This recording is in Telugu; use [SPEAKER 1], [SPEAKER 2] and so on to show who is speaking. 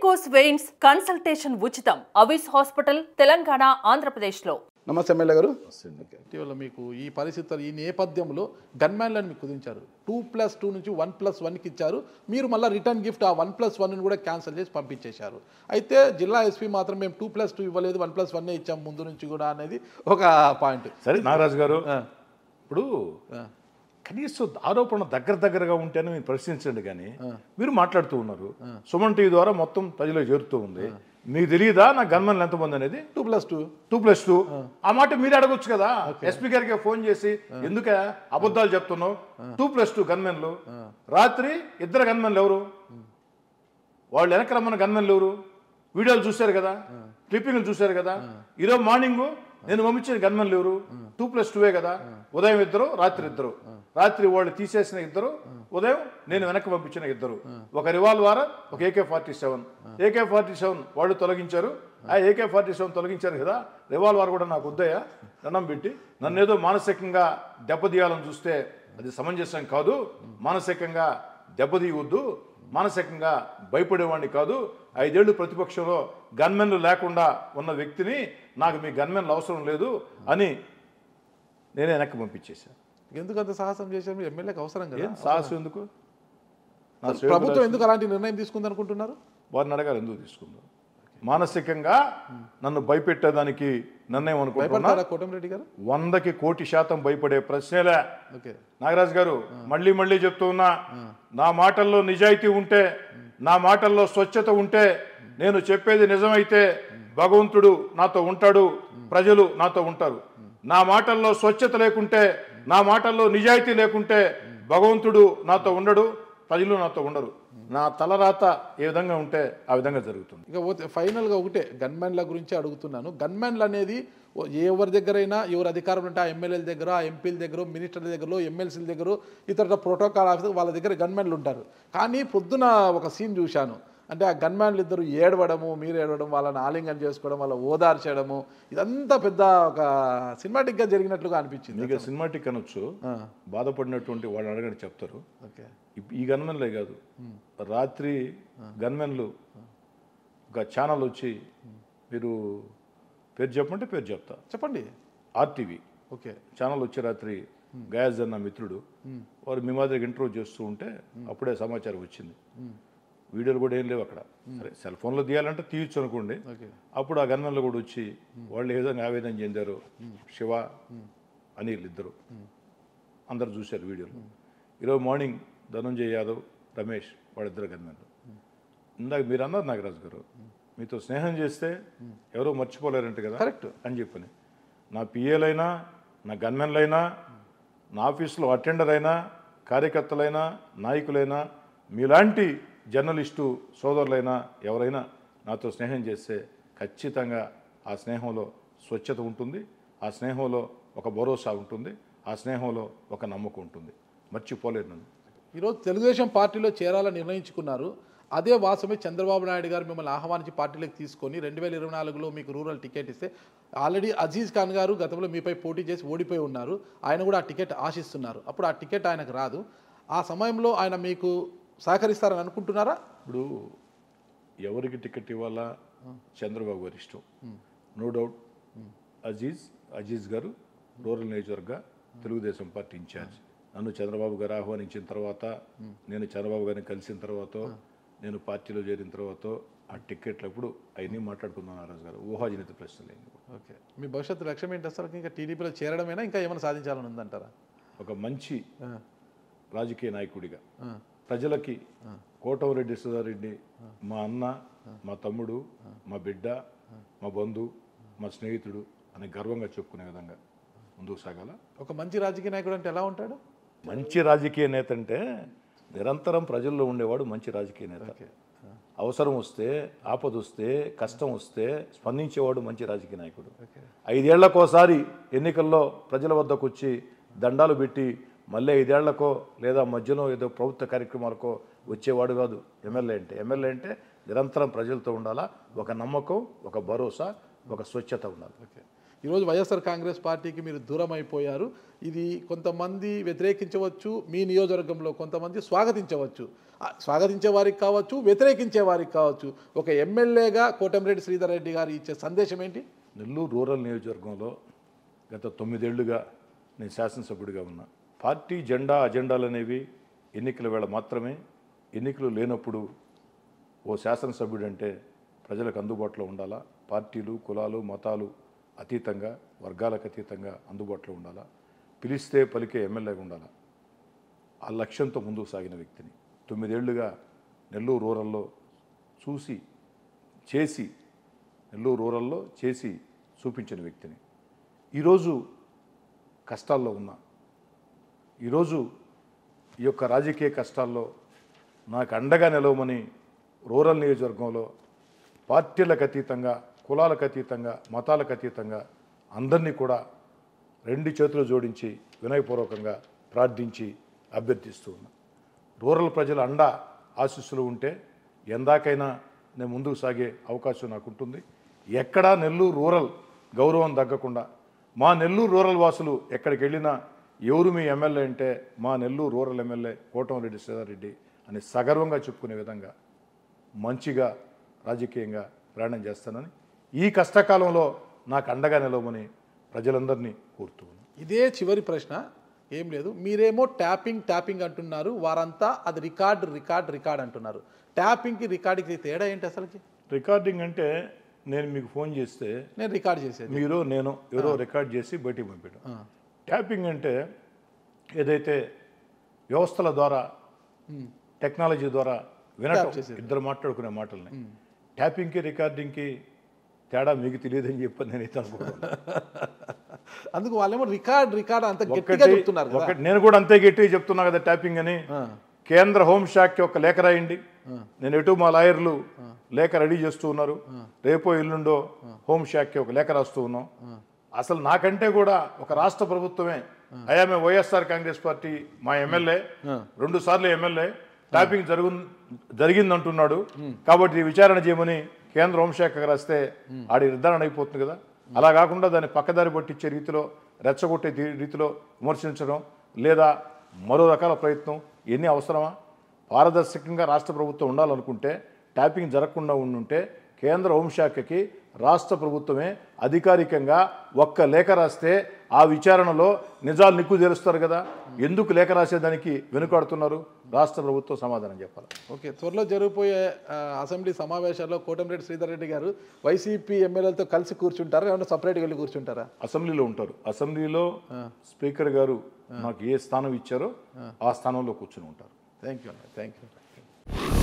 [SPEAKER 1] వేరికోస్ వెయిన్స్ కన్సల్టేషన్ ఉచితం అవిస్ హాస్పిటల్ తెలంగాణ ఆంధ్రప్రదేశ్లో
[SPEAKER 2] నమస్తే ఎమ్మెల్యే గారు
[SPEAKER 3] ఇటీవల మీకు ఈ పరిస్థితులు ఈ నేపథ్యంలో గన్మ్యాన్లను మీకు కుదించారు టూ ప్లస్ టూ నుంచి వన్ ప్లస్ వన్కి ఇచ్చారు మీరు మళ్ళీ రిటర్న్ గిఫ్ట్ ఆ వన్ ప్లస్ వన్ కూడా క్యాన్సిల్ చేసి పంపించేశారు అయితే జిల్లా ఎస్పీ మాత్రం మేము టూ ప్లస్ టూ ఇవ్వలేదు వన్ ప్లస్ వన్నే ఇచ్చాం ముందు నుంచి కూడా అనేది ఒక పాయింట్
[SPEAKER 4] సరే నాగరాజు గారు
[SPEAKER 3] ఆ.
[SPEAKER 4] ఇప్పుడు కనీసం ఆరోపణ దగ్గర దగ్గరగా ఉంటేనే మీరు ప్రశ్నించండి కానీ మీరు మాట్లాడుతూ ఉన్నారు సుమన్ టీవీ ద్వారా మొత్తం ప్రజలకు చేరుతూ ఉంది మీకు తెలియదా నా గన్మన్లు ఎంతమంది అనేది
[SPEAKER 3] two plus two
[SPEAKER 4] two plus two ఆ మాట మీరు అడగొచ్చు కదా ఎస్పీ గారికి ఫోన్ చేసి ఎందుకే అబద్ధాలు చెప్తున్నావు టూ ప్లస్ టూ గన్మెన్లు రాత్రి ఇద్దరు గన్మెన్లు ఎవరు వాళ్ళు వెనక రమ్మన్న గన్మెన్లు ఎవరు వీడియోలు చూశారు కదా క్లిప్పింగ్లు చూశారు కదా ఈరోజు మార్నింగ్ నేను పంపించిన గన్మెన్లు ఎవరు టూ ప్లస్ టూవే కదా ఉదయం ఇద్దరు రాత్రి ఇద్దరు రాత్రి వాళ్ళు తీసేసిన ఇద్దరు ఉదయం నేను వెనక్కి పంపించిన ఇద్దరు ఒక రివాల్వర్ ఒక AK forty seven AK forty seven వాళ్ళు తొలగించారు ఆ ఏకే ఫార్టీ సెవెన్ తొలగించారు కదా రివాల్వర్ కూడా నాకు వద్దయా దండం పెట్టి నన్ను ఏదో మానసికంగా దెబ్బతీయాలని చూస్తే అది సమంజసం కాదు మానసికంగా దెబ్బతీయవద్దు మానసికంగా భయపడేవాడిని కాదు ఐదేళ్లు ప్రతిపక్షంలో గన్మెన్లు లేకుండా ఉన్న వ్యక్తిని నాకు మీ గన్మెన్లు అవసరం లేదు అని నేనే వెనక్కి పంపించేశాను
[SPEAKER 3] ఎందుకు అంత సాహసం చేశారు మీరు ఎమ్మెల్యేకి అవసరం కదా
[SPEAKER 4] ఏం సాహసం ఎందుకు నా శ్రేయోభిలాషి-
[SPEAKER 3] ప్రభుత్వం ఎందుకు అలాంటి నిర్ణయం తీసుకుంది అనుకుంటున్నారు
[SPEAKER 4] వారిని అడగాలి ఎందుకు తీసుకుందాం మానసికంగా నన్ను భయపెట్టేదానికి నిర్ణయం అనుకుంటున్నా
[SPEAKER 3] భయపడతారా కోటమిరెడ్డి గారు
[SPEAKER 4] వందకి కోటి శాతం భయపడే ప్రశ్నలే
[SPEAKER 3] ఓకే
[SPEAKER 4] నాగరాజు గారు మళ్ళీ మళ్ళీ చెప్తూ ఉన్నా నా మాటల్లో నిజాయితీ ఉంటే నా మాటల్లో స్వచ్ఛత ఉంటే నేను చెప్పేది నిజమైతే భగవంతుడు నాతో ఉంటాడు ప్రజలు నాతో ఉంటారు నా మాటల్లో స్వచ్ఛత లేకుంటే నా మాటల్లో నిజాయితీ లేకుంటే భగవంతుడు నాతో ఉండడు ప్రజలు నాతో ఉండరు నా తలరాత ఏ విధంగా ఉంటే ఆ విధంగా జరుగుతుంది
[SPEAKER 3] ఇక పోతే ఫైనల్గా ఒకటే గన్మ్యాన్ల గురించి అడుగుతున్నాను గన్మ్యాన్లు అనేది ఓ- ఎవరి దగ్గరైనా ఎవరు అధికారం ఉంటే ఆ ఎమ్మెల్యేల దగ్గర ఆ ఎంపీల దగ్గర మినిస్టర్ల దగ్గర ఎమ్మెల్సీల దగ్గర ఇతర ప్రోటోకాల్ ఆఫీసర్ వాళ్ళ దగ్గర గన్మ్యాన్లు ఉంటారు కానీ పొద్దున ఒక సీన్ చూశాను అంటే ఆ గన్మ్యాన్లు ఇద్దరు ఏడవడము మీరు ఏడవడం వాళ్ళని ఆలింగనం చేసుకోవడం వాళ్ళ ఓదార్చడము ఇదంతా పెద్ద ఒక సినిమాటిక్గా జరిగినట్లుగా అనిపించింది
[SPEAKER 4] మీకు సినిమాటిక్ అనొచ్చు బాధపడినటువంటి వాళ్ళు అడగని చెప్తారు
[SPEAKER 3] ఓకే
[SPEAKER 4] ఇప్- ఈ గన్మెన్లే కాదు రాత్రి గన్మెన్లు ఒక ఛానల్ వచ్చి మీరు పేరు చెప్పమంటే పేరు చెప్తా
[SPEAKER 3] చెప్పండి
[SPEAKER 4] ఆర్టీవీ
[SPEAKER 3] ఓకే
[SPEAKER 4] ఛానల్ వచ్చి రాత్రి గయాజ్ అన్న మిత్రుడు వారు మీ మాదిరిగా ఇంటర్వ్యూ చేస్తూ ఉంటే అప్పుడే సమాచారం వచ్చింది వీడియోలు కూడా ఏం లేవు అక్కడ సరే సెల్ ఫోన్లో తీయాలంటే తీయచ్చు అనుకోండి
[SPEAKER 3] ఓకే
[SPEAKER 4] అప్పుడు ఆ గన్మెన్లు కూడా వచ్చి వాళ్ళు ఏ విధంగా ఆవేదన చెందారు శివ అనిల్ ఇద్దరు అందరు చూశారు వీడియోలు ఈరోజు మార్నింగ్ ధనంజయ్ యాదవ్ రమేష్ వాళ్ళిద్దరు గన్మెన్లు ఇందాక మీరు అన్నారు నాగరాజు గారు మీతో స్నేహం చేస్తే ఎవరో మర్చిపోలేరంట కదా
[SPEAKER 3] Correct.
[SPEAKER 4] అని చెప్పని నా పిఏలైనా నా గన్మెన్లైనా నా ఆఫీసులో అటెండర్ అయినా కార్యకర్తలైనా నాయకులైనా మీలాంటి జర్నలిస్టు సోదరులైనా ఎవరైనా నాతో స్నేహం చేస్తే ఖచ్చితంగా ఆ స్నేహంలో స్వచ్ఛత ఉంటుంది ఆ స్నేహంలో ఒక భరోసా ఉంటుంది ఆ స్నేహంలో ఒక నమ్మకం ఉంటుంది మర్చిపోలేరు నన్ను
[SPEAKER 3] ఈరోజు తెలుగుదేశం పార్టీలో చేరాలని నిర్ణయించుకున్నారు అదే వాసమే చంద్రబాబు నాయుడు గారు మిమ్మల్ని ఆహ్వానించి పార్టీలోకి తీసుకొని రెండు వేల ఇరవై నాలుగులో మీకు రూరల్ టికెట్ ఇస్తే ఆల్రెడీ అజీజ్ ఖాన్ గారు గతంలో మీపై పోటీ చేసి ఓడిపోయి ఉన్నారు ఆయన కూడా ఆ టికెట్ ఆశిస్తున్నారు అప్పుడు ఆ టికెట్ ఆయనకు రాదు ఆ సమయంలో ఆయన మీకు సహకరిస్తారని అనుకుంటున్నారా
[SPEAKER 4] ఇప్పుడు ఎవరికి టికెట్ ఇవ్వాలా చంద్రబాబు గారి ఇష్టం నో డౌట్ అజీజ్ అజీజ్ గారు రూరల్ నియోజకవర్గ తెలుగుదేశం పార్టీ ఇన్ఛార్జ్ నన్ను చంద్రబాబు గారు ఆహ్వానించిన తర్వాత నేను చంద్రబాబు గారిని కలిసిన తర్వాత నేను పార్టీలో చేరిన తర్వాత ఆ టికెట్లు అప్పుడు అవన్నీ మాట్లాడుకున్నాను నారాజు గారు ఊహాజనిత ప్రశ్నలు అన్నీ కూడా.
[SPEAKER 3] ఓకే మీ భవిష్యత్తు లక్ష్యం ఏంటి అసలు ఇంకా టీడీపీలో చేరడమేనా ఇంకా ఏమైనా సాధించాలని ఉందంటారా
[SPEAKER 4] ఒక మంచి
[SPEAKER 3] ఆ,
[SPEAKER 4] రాజకీయ నాయకుడిగా
[SPEAKER 3] ఆ,
[SPEAKER 4] ప్రజలకి కోటమిరెడ్డి సుధారెడ్డి మా అన్న మా తమ్ముడు మా బిడ్డ మా బంధు మా స్నేహితుడు అని గర్వంగా చెప్పుకునే విధంగా ముందుకు సాగాల
[SPEAKER 3] ఒక మంచి రాజకీయ నాయకుడు అంటే ఎలా ఉంటాడు
[SPEAKER 4] మంచి రాజకీయ నేత అంటే నిరంతరం ప్రజల్లో ఉండేవాడు మంచి రాజకీయ నేత
[SPEAKER 3] ఓకే
[SPEAKER 4] అవసరం వస్తే ఆపద వస్తే కష్టం వస్తే స్పందించేవాడు మంచి రాజకీయ నాయకుడు
[SPEAKER 3] ఓకే
[SPEAKER 4] ఐదేళ్లకోసారి ఎన్నికల్లో ప్రజల వద్దకు వచ్చి దండాలు పెట్టి మళ్ళీ ఐదేళ్లకో లేదా మధ్యలో ఏదో ప్రభుత్వ కార్యక్రమాలకో వచ్చేవాడు కాదు ఎమ్మెల్యే అంటే ఎమ్మెల్యే అంటే నిరంతరం ప్రజలతో ఉండాలా ఒక నమ్మకం ఒక భరోసా ఒక స్వచ్ఛత ఉండాలి
[SPEAKER 3] ఓకే ఈరోజు వైఎస్ఆర్ కాంగ్రెస్ పార్టీకి మీరు దూరం అయిపోయారు ఇది కొంతమంది వ్యతిరేకించవచ్చు మీ నియోజకవర్గంలో కొంతమంది స్వాగతించవచ్చు ఆ, స్వాగతించే వారికి కావచ్చు వ్యతిరేకించే వారికి కావచ్చు ఒక ఎమ్మెల్యేగా కోటమిరెడ్డి శ్రీధర్ రెడ్డి గారు ఇచ్చే సందేశం ఏంటి
[SPEAKER 4] నెల్లూరు రూరల్ నియోజకవర్గంలో గత తొమ్మిదేళ్లుగా నేను శాసనసభ్యుడిగా ఉన్నా పార్టీ జెండా అజెండాలు అనేవి ఎన్నికల వేళ మాత్రమే ఎన్నికలు లేనప్పుడు ఓ శాసనసభ్యుడు అంటే ప్రజలకు అందుబాటులో ఉండాలా పార్టీలు కులాలు మతాలు అతీతంగా వర్గాలకు అతీతంగా అందుబాటులో ఉండాలా పిలిస్తే పలికే ఎమ్మెల్యేగా ఉండాలా ఆ లక్ష్యంతో ముందుకు సాగిన వ్యక్తిని తొమ్మిదేళ్లుగా నెల్లూరు రూరల్లో చూసి చేసి నెల్లూరు రూరల్లో చేసి చూపించిన వ్యక్తిని ఈరోజు కష్టాల్లో ఉన్నా ఈరోజు ఈ యొక్క రాజకీయ కష్టాల్లో నాకు అండగా నిలవమని రూరల్ నియోజకవర్గంలో పార్టీలకు అతీతంగా కులాలకు అతీతంగా మతాలకు అతీతంగా అందరినీ కూడా రెండు చేతులు జోడించి వినయపూర్వకంగా ప్రార్థించి అభ్యర్థిస్తూ ఉన్నా రూరల్ ప్రజల అండ ఆశీస్సులు ఉంటే ఎందాకైనా నేను ముందుకు సాగే అవకాశం నాకు ఉంటుంది ఎక్కడా నెల్లూరు రూరల్ గౌరవం తగ్గకుండా మా నెల్లూరు రూరల్ వాసులు ఎక్కడికి వెళ్ళినా ఎవరు మీ ఎమ్మెల్యే అంటే మా నెల్లూరు రూరల్ ఎమ్మెల్యే కోటమిరెడ్డి శ్రీధర్రెడ్డి అని సగర్వంగా చెప్పుకునే విధంగా మంచిగా రాజకీయంగా ప్రయాణం చేస్తానని ఈ కష్టకాలంలో నాకు అండగా నిలవమని ప్రజలందరినీ కోరుతూ ఉన్నాను
[SPEAKER 3] ఇదే చివరి ప్రశ్న ఏం లేదు మీరేమో ట్యాపింగ్ ట్యాపింగ్ అంటున్నారు వారంతా అది రికార్డ్ రికార్డ్ రికార్డ్ అంటున్నారు ట్యాపింగ్కి రికార్డింగ్కి తేడా ఏంటి అసలుకి
[SPEAKER 4] రికార్డింగ్ అంటే నేను మీకు ఫోన్ చేస్తే
[SPEAKER 3] నేను రికార్డ్ చేసేది
[SPEAKER 4] మీరు నేను ఎవరో రికార్డ్ చేసి బయటికి పంపించడం ట్యాపింగ్ అంటే ఏదైతే వ్యవస్థల ద్వారా టెక్నాలజీ ద్వారా వినటం
[SPEAKER 3] Tap చేసేది.
[SPEAKER 4] ఇద్దరు మాట్లాడుకునే మాటల్ని ట్యాపింగ్కి రికార్డింగ్కి తేడా మీకు తెలియదని చెప్పి నేనైతే అనుకుంటున్నాను
[SPEAKER 3] అందుకు వాళ్ళేమో రికార్డ్ రికార్డ్ అంత గట్టిగా
[SPEAKER 4] ఒకటి
[SPEAKER 3] చెప్తున్నారు కదా
[SPEAKER 4] ఒకటి నేను కూడా అంతే గట్టిగా చెప్తున్నా కదా ట్యాపింగ్ అని కేంద్ర హోంశాఖకి ఒక లేఖ రాయండి నేను ఎటు మా లాయర్లు లేఖ రెడీ చేస్తూ ఉన్నారు రేపో ఎల్లుండో హోంశాఖకి ఒక లేఖ రాస్తూ ఉన్నాం అసలు నాకంటే కూడా ఒక రాష్ట్ర ప్రభుత్వమే అయా మేము వైఎస్ఆర్ కాంగ్రెస్ పార్టీ మా ఎమ్మెల్యే రెండు సార్లు ఎమ్మెల్యే ట్యాపింగ్ జరుగు జరిగిందంటున్నాడు కాబట్టి ఈ విచారణ చేయమని కేంద్ర హోంశాఖకు రాస్తే ఆడి నిర్ధారణ అయిపోతుంది కదా అలా కాకుండా దాన్ని పక్కదారి పట్టించే రీతిలో రెచ్చగొట్టే తీ- రీతిలో విమర్శించడం లేదా మరో రకాల ప్రయత్నం ఎన్ని అవసరమా పారదర్శకంగా రాష్ట్ర ప్రభుత్వం ఉండాలనుకుంటే ట్యాపింగ్ జరగకుండా ఉండుంటే కేంద్ర హోంశాఖకి రాష్ట్ర ప్రభుత్వమే అధికారికంగా ఒక్క లేఖ రాస్తే ఆ విచారణలో నిజాలు నిక్కు తెలుస్తారు కదా ఎందుకు లేఖ రాసేదానికి వెనుకాడుతున్నారు రాష్ట్ర ప్రభుత్వం సమాధానం చెప్పాలి
[SPEAKER 3] ఓకే త్వరలో జరిగిపోయే ఆ, అసెంబ్లీ సమావేశాల్లో కోటమిరెడ్డి శ్రీధర్ రెడ్డి గారు వైసీపీ ఎమ్మెల్యేలతో కలిసి కూర్చుంటారా ఏమన్నా సపరేట్గా వెళ్ళి కూర్చుంటారా
[SPEAKER 4] అసెంబ్లీలో ఉంటారు అసెంబ్లీలో స్పీకర్ గారు నాకు ఏ స్థానం ఇచ్చారో ఆ స్థానంలో కూర్చుని ఉంటారు
[SPEAKER 3] థ్యాంక్ యూ అన్న థ్యాంక్ యూ